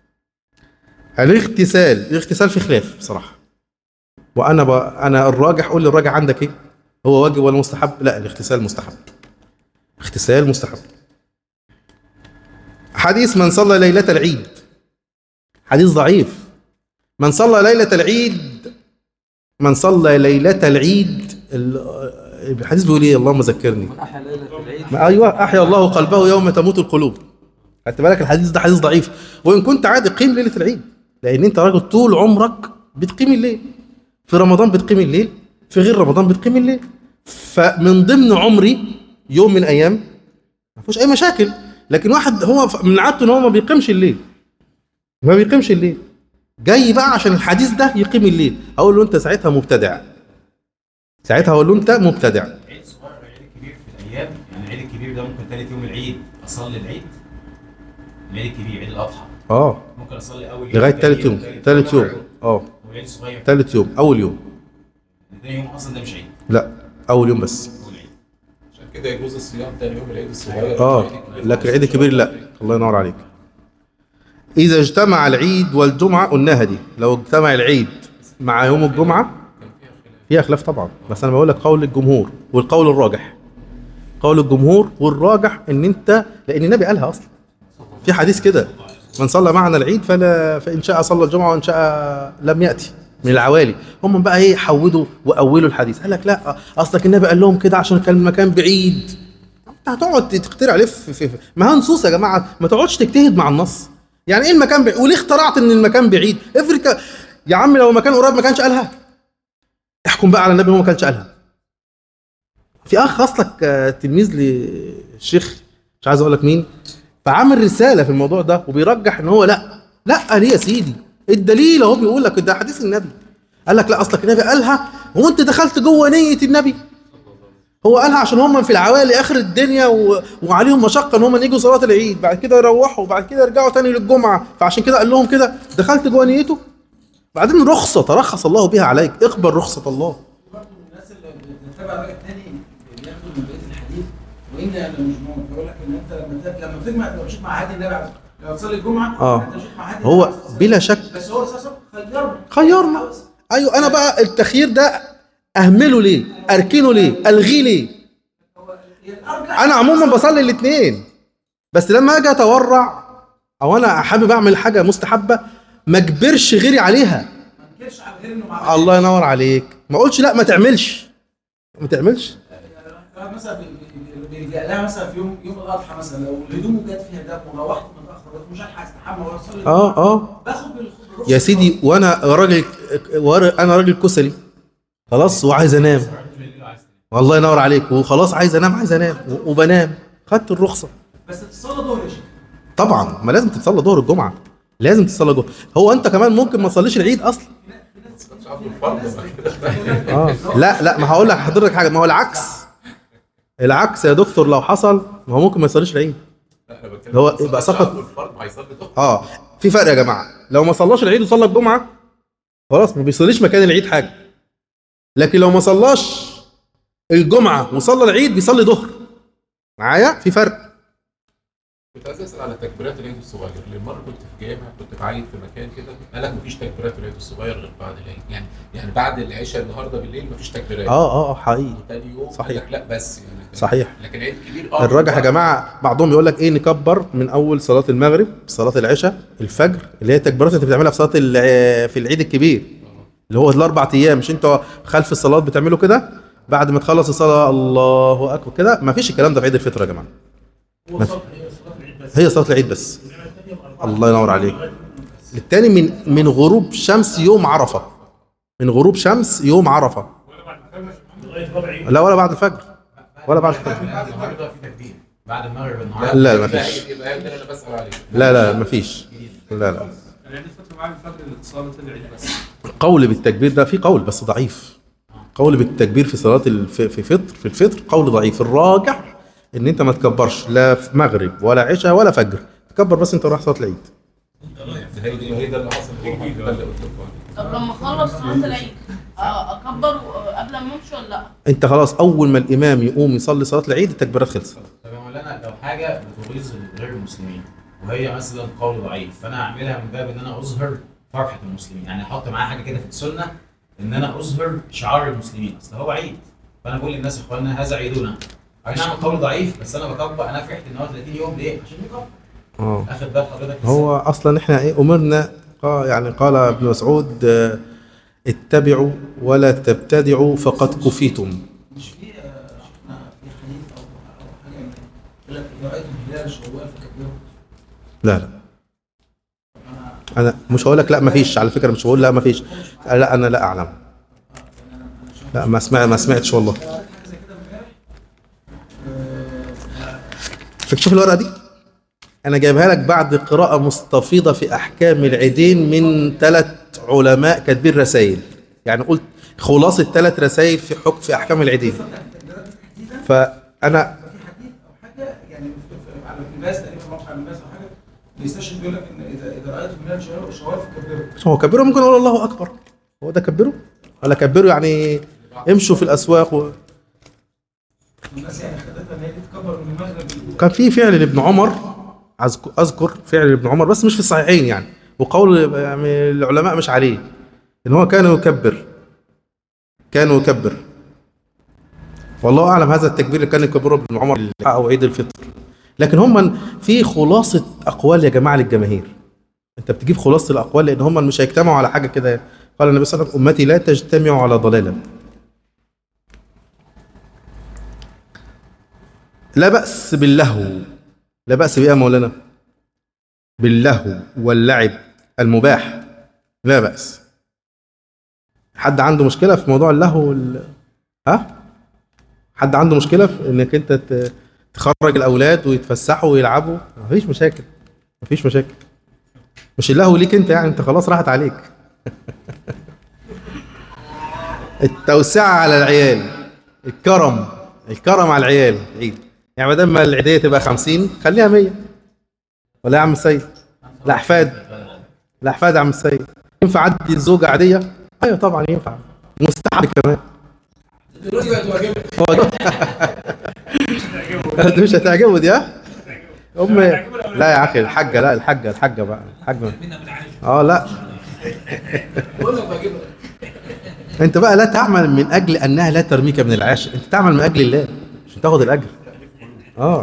الاغتسال الاغتسال في خلاف بصراحه وانا ب... انا الراجح قول لي الراجح عندك ايه هو واجب ولا مستحب لا الاغتسال مستحب اغتسال مستحب حديث من صلى ليلة العيد حديث ضعيف من صلى ليلة العيد من صلى ليلة العيد ال- الحديث بيقول ايه اللهم ذكرني
من احيا ليله العيد
ما ايوه احيا الله قلبه يوم تموت القلوب خدت بالك الحديث ده حديث ضعيف وان كنت عادي قيم ليله العيد لان انت راجل طول عمرك بتقيم الليل في رمضان بتقيم الليل في غير رمضان بتقيم الليل فمن ضمن عمري يوم من ايام ما فيهوش اي مشاكل لكن واحد هو ف- من عادته ان هو ما بيقيمش الليل ما بيقيمش الليل جاي بقى عشان الحديث ده يقيم الليل اقول له انت ساعتها مبتدع ساعتها اقول له انت مبتدع
عيد صغير والعيد الكبير في الايام يعني العيد الكبير ده ممكن ثالث يوم العيد اصلي العيد العيد الكبير عيد الاضحى
اه
ممكن اصلي اول يوم
لغايه
تاني
ثالث يوم
تالت
ثالث يوم
رابع
اه
والعيد الصغير
ثالث يوم اول يوم
تاني يوم اصلا ده مش عيد
لا اول يوم بس
هو العيد
عشان كده يجوز الصيام تاني يوم العيد الصغير
اه
والعيد الكبير.
لكن العيد الكبير لا الله ينور عليك اذا اجتمع العيد والجمعه قلناها دي لو اجتمع العيد مع يوم الجمعه
كان فيها خلاف
فيها خلاف طبعا بس انا بقول لك قول الجمهور والقول الراجح قول الجمهور والراجح ان انت لان النبي قالها اصلا في حديث كده من صلى معنا العيد فلا فان شاء صلى الجمعه وان شاء لم ياتي من العوالي هم بقى ايه حودوا واولوا الحديث قال لك لا اصلك النبي قال لهم كده عشان كان المكان بعيد انت هتقعد تخترع ليه في, في, في ما هي نصوص يا جماعه ما تقعدش تجتهد مع النص يعني ايه المكان بعيد وليه اخترعت ان المكان بعيد افرض ك- يا عم لو مكان قريب ما كانش قالها احكم بقى على النبي هو ما كانش قالها في اخ اصلك آه، تلميذ للشيخ مش عايز اقول لك مين فعامل رساله في الموضوع ده وبيرجح ان هو لا لا ليه يا سيدي الدليل اهو بيقول لك ده حديث النبي قال لك لا اصلك النبي قالها هو انت دخلت جوه نيه النبي هو قالها عشان هم في العوالي اخر الدنيا و... وعليهم مشقه ان هم يجوا صلاه العيد بعد كده يروحوا وبعد كده يرجعوا تاني للجمعه فعشان كده قال لهم كده دخلت جوه نيته بعدين رخصه ترخص الله بها عليك اقبل رخصه الله
برضه من الناس اللي بتتابع الراي الثاني بياخدوا من بقيه الحديث وان انا مجنون بيقول لك ان انت لما ت- لما تجمع لو مشيت مع هادي النبي عليه لو تصلي الجمعه
آه.
انت مشيت مع هادي
هو
النبي عليه الصلاة
بلا شك
والسلام. بس هو اساسا خيرنا
خيرنا ايوه انا بقى التخيير ده اهمله ليه اركنه ليه الغيه ليه
هو الارجح
انا عموما بصلي الاثنين بس لما اجي اتورع او انا حابب اعمل حاجه مستحبه ما اجبرش غيري عليها
ما انكرش على غير انه مع
الله ينور عليك ما اقولش لا ما تعملش ما تعملش
يعني مثلا بي- بي- بيلجأ لها مثلا في يوم يوم الاضحى مثلا لو هدومه جت فيها دم وروحت متاخر مش هلحق استحمى ولا اصلي
اه اه
باخد بالخ- بالرخصة
يا سيدي وانا راجل وأنا- انا راجل كسلي خلاص وعايز انام والله ينور عليك وخلاص عايز انام عايز انام و- وبنام خدت الرخصه
بس تصلي ظهر يا شيخ
طبعا ما لازم تصلي ظهر الجمعه لازم تصلي جمعه هو انت كمان ممكن ما تصليش العيد اصلا
مش عارف الفرق ما كده
اه لا لا ما هقول لك حضرتك حاجه ما هو العكس العكس يا دكتور لو حصل ما هو ممكن ما يصليش العيد
احنا بنتكلم
هو
في
يبقى
الصلاة
سقط.
والفرض هيصلي ظهر
اه في فرق يا جماعه لو ما صلاش العيد وصلى الجمعه خلاص ما بيصليش مكان العيد حاجه لكن لو ما صلاش الجمعه وصلى العيد بيصلي ظهر معايا في فرق
كنت عايز اسال على تكبيرات العيد الصغير لان مره كنت في جامع كنت بعيد في مكان كده قال لك مفيش تكبيرات العيد الصغير غير بعد العيد يعني يعني بعد العشاء النهارده بالليل مفيش تكبيرات
اه اه اه حقيقي
تاني يوم
صحيح.
قال لك لا بس يعني
صحيح.
لكن عيد كبير اه
الراجح يا جماعه بعضهم يقول لك ايه نكبر من اول صلاه المغرب صلاه العشاء الفجر اللي هي التكبيرات اللي بتعملها في صلاه الع- في العيد الكبير اللي هو الاربع ايام مش انتوا خلف الصلاه بتعملوا كده بعد ما تخلص الصلاه الله اكبر كده ما فيش الكلام ده في عيد الفطر يا جماعه
هو
ما
صلاة هي صلاة العيد بس
هي صلاه العيد بس
إنما الثانية بأربعة.
الله ينور عليك التاني من من غروب شمس يوم عرفه من غروب شمس يوم عرفه
لغايه ربع عيد
لا ولا بعد الفجر ولا بعد الفجر
بعد النهارده في تكبير بعد المغرب النهارده
لا لا
لا
مفيش
يبقى هي ده اللي انا بسال عليه
لا لا مفيش لا لا
العيد الفطر بعد الفجر صلاة العيد بس
قول بالتكبير ده في قول بس ضعيف قول بالتكبير في صلاه الف... في فطر في الفطر قول ضعيف الراجح ان انت ما تكبرش لا في مغرب ولا عشاء ولا فجر تكبر بس انت رايح صلاه العيد
هي دي هي ده اللي حصل ده اللي قلت لكم عليه.
طب لما اخلص صلاه العيد آه، اكبر قبل ما امشي ولا لا؟
انت خلاص اول ما الامام يقوم يصلي صلاه العيد التكبيرات خلصت
طب يا مولانا لو حاجه بتغيظ غير المسلمين وهي مثلا قول ضعيف فانا اعملها من باب ان انا اظهر فرحه المسلمين يعني احط معاها حاجه كده في السنه ان انا اظهر شعار المسلمين اصل هو عيد فانا بقول للناس يا اخوانا هذا عيدنا اي نعم قول ضعيف بس انا بكبر انا فرحت ان هو 30 يوم ليه؟ عشان يكبر
اه
اخد بال حضرتك
هو اصلا احنا ايه امرنا قا- يعني قال ابن مسعود آه، اتبعوا ولا تبتدعوا فقد كفيتم
مش في آه، شفنا في حديث او او حاجه من يقول لك اذا رايتم الهلال شوال فكبروا
لا لا انا مش هقول لك لا ما فيش على فكره مش هقول لا ما فيش لا انا لا اعلم لا ما سمع ما سمعتش والله
قريت حاجه زي كده امبارح آه،
فيك شوف الورقه دي انا جايبها لك بعد قراءه مستفيضه في احكام العيدين من ثلاث علماء كاتبين رسائل يعني قلت خلاصه ثلاث رسائل في حكم في احكام العيدين فانا
في حديث او حاجه يعني في- في- على اللباس تقريبا موقع اللباس او حاجه بيستشهد بيقول لك ان اذا اذا رايتم من الشوارع الشوارع فكبروا
هو كبره ممكن اقول الله اكبر هو ده كبره ولا كبره يعني امشوا في الاسواق و...
الناس يعني خدتها ان هي دي تكبر من المغرب
كان في فعل لابن عمر أذك- اذكر فعل لابن عمر بس مش في الصحيحين يعني وقول يعني العلماء مش عليه ان هو كان يكبر كان يكبر والله اعلم هذا التكبير اللي كان يكبره ابن عمر او عيد الفطر لكن هم في خلاصه اقوال يا جماعه للجماهير انت بتجيب خلاصه الاقوال لان هم مش هيجتمعوا على حاجه كده قال النبي صلى الله عليه وسلم امتي لا تجتمع على ضلاله لا بأس باللهو لا بأس بإيه يا مولانا باللهو واللعب المباح لا بأس حد عنده مشكلة في موضوع اللهو وال... ها حد عنده مشكلة في انك انت ت- تخرج الاولاد ويتفسحوا ويلعبوا مفيش مشاكل مفيش مشاكل مش اللهو ليك انت يعني انت خلاص راحت عليك التوسعة على العيال الكرم الكرم على العيال عيد يعني بدل ما العيدية تبقى 50 خليها 100 ولا يا عم السيد الأحفاد الأحفاد يا عم السيد ينفع عدي الزوجة عادية؟ أيوه طبعا ينفع مستحب كمان
دلوقتي بقت واجبه
هو ده دي مش هتعجبه دي ها؟ أم لا يا أخي الحاجة لا الحاجة الحاجة بقى الحاجة اه لا
بقول لك واجبه
انت بقى لا تعمل من اجل انها لا ترميك من العاش انت تعمل من اجل الله عشان تاخد الاجر اه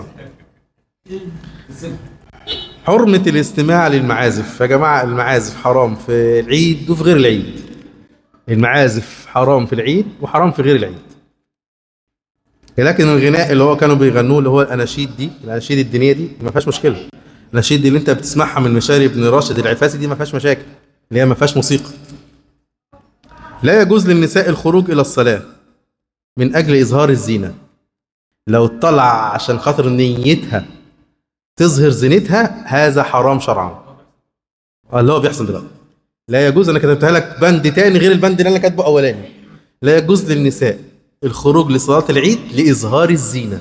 حرمة الاستماع للمعازف يا جماعة المعازف حرام في العيد وفي غير العيد المعازف حرام في العيد وحرام في غير العيد لكن الغناء اللي هو كانوا بيغنوه اللي هو الاناشيد دي الاناشيد الدينيه دي ما فيهاش مشكله الاناشيد دي اللي انت بتسمعها من مشاري بن راشد العفاسي دي ما فيهاش مشاكل اللي هي ما فيهاش موسيقى لا يجوز للنساء الخروج الى الصلاه من اجل اظهار الزينه لو طلع عشان خاطر نيتها تظهر زينتها هذا حرام شرعا اه اللي هو بيحصل دلوقتي لا يجوز انا كتبتها لك بند تاني غير البند اللي انا كاتبه اولاني لا يجوز للنساء الخروج لصلاه العيد لاظهار الزينه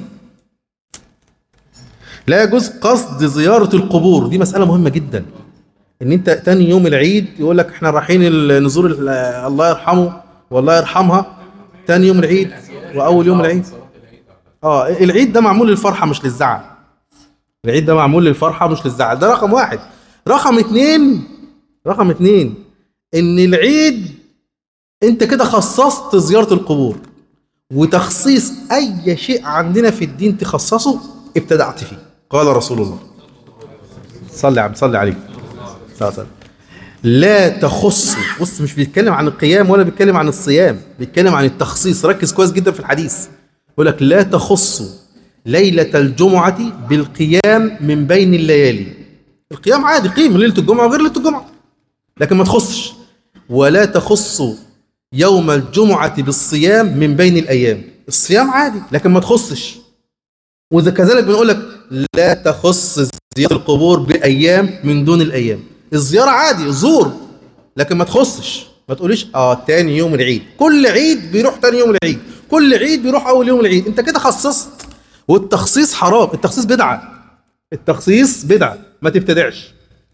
لا يجوز قصد زياره القبور دي مساله مهمه جدا ان انت تاني يوم العيد يقول لك احنا رايحين ال- نزور ال- الله يرحمه والله يرحمها تاني يوم العيد واول يوم العيد اه العيد ده معمول للفرحه مش للزعل العيد ده معمول للفرحه مش للزعل ده رقم واحد رقم اتنين رقم اتنين ان العيد انت كده خصصت زياره القبور وتخصيص اي شيء عندنا في الدين تخصصه ابتدعت فيه قال رسول الله صلي عم صلي عليه صلى الله عليه وسلم لا تخص بص مش بيتكلم عن القيام ولا بيتكلم عن الصيام بيتكلم عن التخصيص ركز كويس جدا في الحديث يقول لك لا تخص ليلة الجمعة بالقيام من بين الليالي القيام عادي قيم ليلة الجمعة وغير ليلة الجمعة لكن ما تخصش ولا تخص يوم الجمعة بالصيام من بين الأيام الصيام عادي لكن ما تخصش وإذا كذلك بنقول لك لا تخص زيارة القبور بأيام من دون الأيام الزيارة عادي زور لكن ما تخصش ما تقوليش اه تاني يوم العيد كل عيد بيروح تاني يوم العيد كل عيد بيروح اول يوم العيد انت كده خصصت والتخصيص حرام التخصيص بدعة التخصيص بدعة ما تبتدعش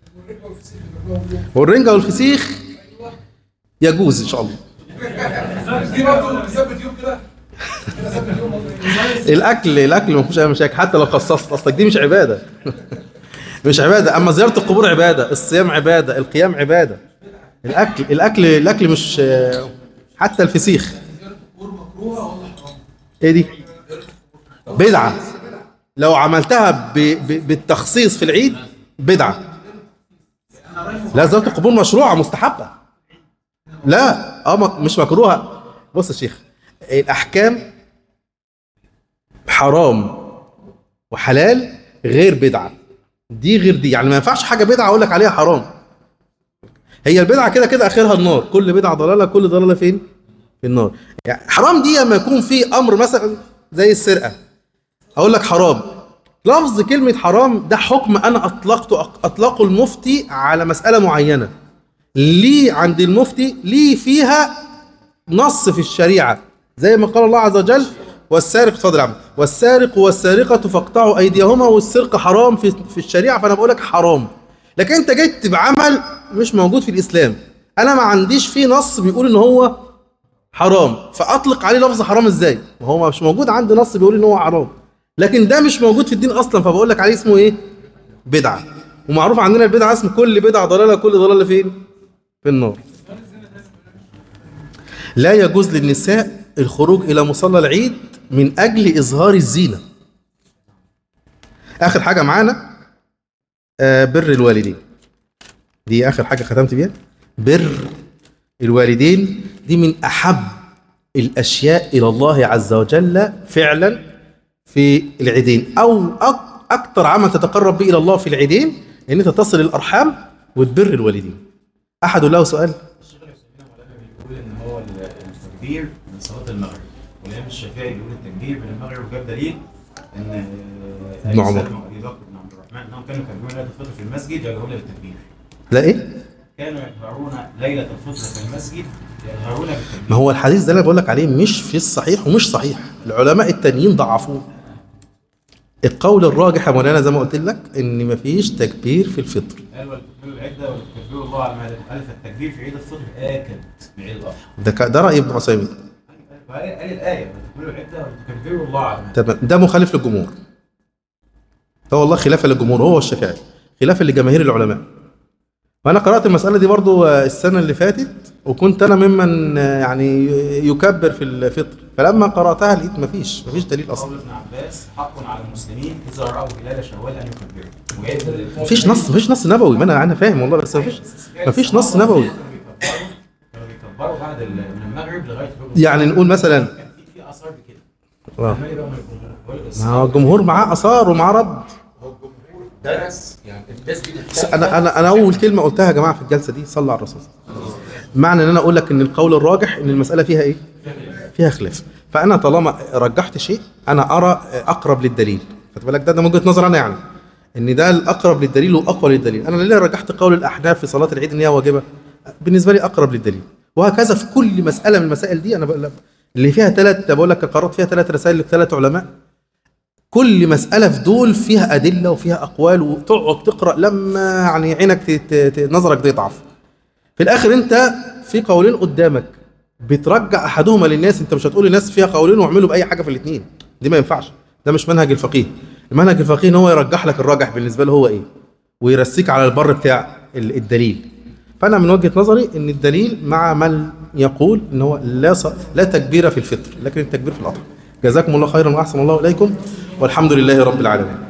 والرنجة والفسيخ يجوز ان شاء الله
دي برضه بتثبت يوم كده
الاكل الاكل ما فيهوش اي مشاكل حتى لو خصصت اصلك دي مش عباده مش عباده اما زياره القبور عباده الصيام عباده القيام عباده الاكل الاكل الاكل مش حتى الفسيخ ايه دي بدعه لو عملتها ب... ب... بالتخصيص في العيد بدعه لا زياره القبور مشروعه مستحبه لا اه م- مش مكروهه بص يا شيخ الاحكام حرام وحلال غير بدعه دي غير دي يعني ما ينفعش حاجه بدعه اقول لك عليها حرام هي البدعه كده كده اخرها النار كل بدعه ضلاله كل ضلاله فين في النار يعني حرام دي لما يكون في امر مثلا زي السرقه اقول لك حرام لفظ كلمة حرام ده حكم أنا أطلقته أطلقه المفتي على مسألة معينة ليه عند المفتي ليه فيها نص في الشريعة زي ما قال الله عز وجل والسارق اتفضل يا عم والسارق والسارقة فاقطعوا أيديهما والسرقة حرام في في الشريعة فأنا بقول لك حرام لكن أنت جيت بعمل مش موجود في الإسلام أنا ما عنديش فيه نص بيقول إن هو حرام فأطلق عليه لفظ حرام إزاي؟ ما هو مش موجود عندي نص بيقول إن هو حرام لكن ده مش موجود في الدين أصلا فبقول لك عليه اسمه إيه؟ بدعة ومعروف عندنا البدعة اسم كل بدعة ضلالة كل ضلالة فين؟ في النار لا يجوز للنساء الخروج إلى مصلى العيد من أجل إظهار الزينة آخر حاجة معانا آه بر الوالدين دي آخر حاجة ختمت بيها بر الوالدين دي من أحب الأشياء إلى الله عز وجل فعلا في العيدين أو أك- أكتر عمل تتقرب به إلى الله في العيدين إن أنت تصل الأرحام وتبر الوالدين أحد له سؤال
الشيخ الاسلامي مولانا بيقول ان هو ال- التكبير من صلاه المغرب والامام الشافعي بيقول التكبير من المغرب وجاب دليل ان آه،
ابن
أبي
عمر.
سلمة وابي بكر بن عبد الرحمن انهم كانوا يكبرون ليله الفطر في المسجد يجهرون بالتكبير
لا إيه؟
كانوا يجهرون ليله الفطر في المسجد يجهرون بالتكبير
ما هو الحديث ده اللي بقول لك عليه مش في الصحيح ومش صحيح العلماء التانيين ضعفوه القول الراجح يا مولانا زي ما قلت لك ان مفيش تكبير في الفطر
قال ولتكبروا العده ولتكبروا الله على ما هداكم قال فالتكبير في عيد الفطر اكد من عيد الاضحى
ده ك- ده راي ابن عثيمين
قال قال الايه ولتكبروا العده ولتكبروا الله على ما
تمام ده مخالف للجمهور هو والله خلافا للجمهور هو الشافعي خلافا لجماهير العلماء وانا قرات المساله دي برضو آه، السنه اللي فاتت وكنت انا ممن آه، يعني يكبر في الفطر فلما قراتها لقيت مفيش مفيش دليل اصلا
قول ابن عباس حق على المسلمين اذا راوا هلال شوال ان يكبروا وجايب
مفيش نص مفيش نص نبوي ما انا انا فاهم والله بس مفيش مفيش نص نبوي
كانوا بيكبروا بعد ال- من المغرب لغايه الركن
يعني نقول مثلا
كان في في اثار بكده
آه.
عمال يبقى ما يكبروا.
ما هو الجمهور معاه اثار ومعاه رد
هو الجمهور درس يعني الناس دي
بس انا انا انا اول كلمه قلتها يا جماعه في الجلسه دي صلى على الرسول معنى ان انا اقول لك ان القول الراجح ان المساله فيها ايه فيها خلاف فانا طالما رجحت شيء انا ارى اقرب للدليل خد بالك ده ده من وجهه نظر انا يعني ان ده الاقرب للدليل واقوى للدليل انا ليه رجحت قول الاحناف في صلاه العيد ان هي واجبه بالنسبه لي اقرب للدليل وهكذا في كل مساله من المسائل دي انا بقول لك اللي فيها ثلاث بقول لك قررت فيها ثلاث رسائل لثلاث علماء كل مسألة في دول فيها أدلة وفيها أقوال وتقعد تقرأ لما يعني عينك ت- ت- ت- نظرك يضعف في الآخر أنت في قولين قدامك بترجع أحدهما للناس أنت مش هتقول للناس فيها قولين واعملوا بأي حاجة في الاثنين دي ما ينفعش ده مش منهج الفقيه المنهج الفقيه إن هو يرجح لك الراجح بالنسبة له هو إيه ويرسيك على البر بتاع ال- الدليل فأنا من وجهة نظري إن الدليل مع من يقول إن هو لا ص... لا تكبير في الفطر لكن التكبير في الأضحى جزاكم الله خيرا وأحسن الله إليكم والحمد لله رب العالمين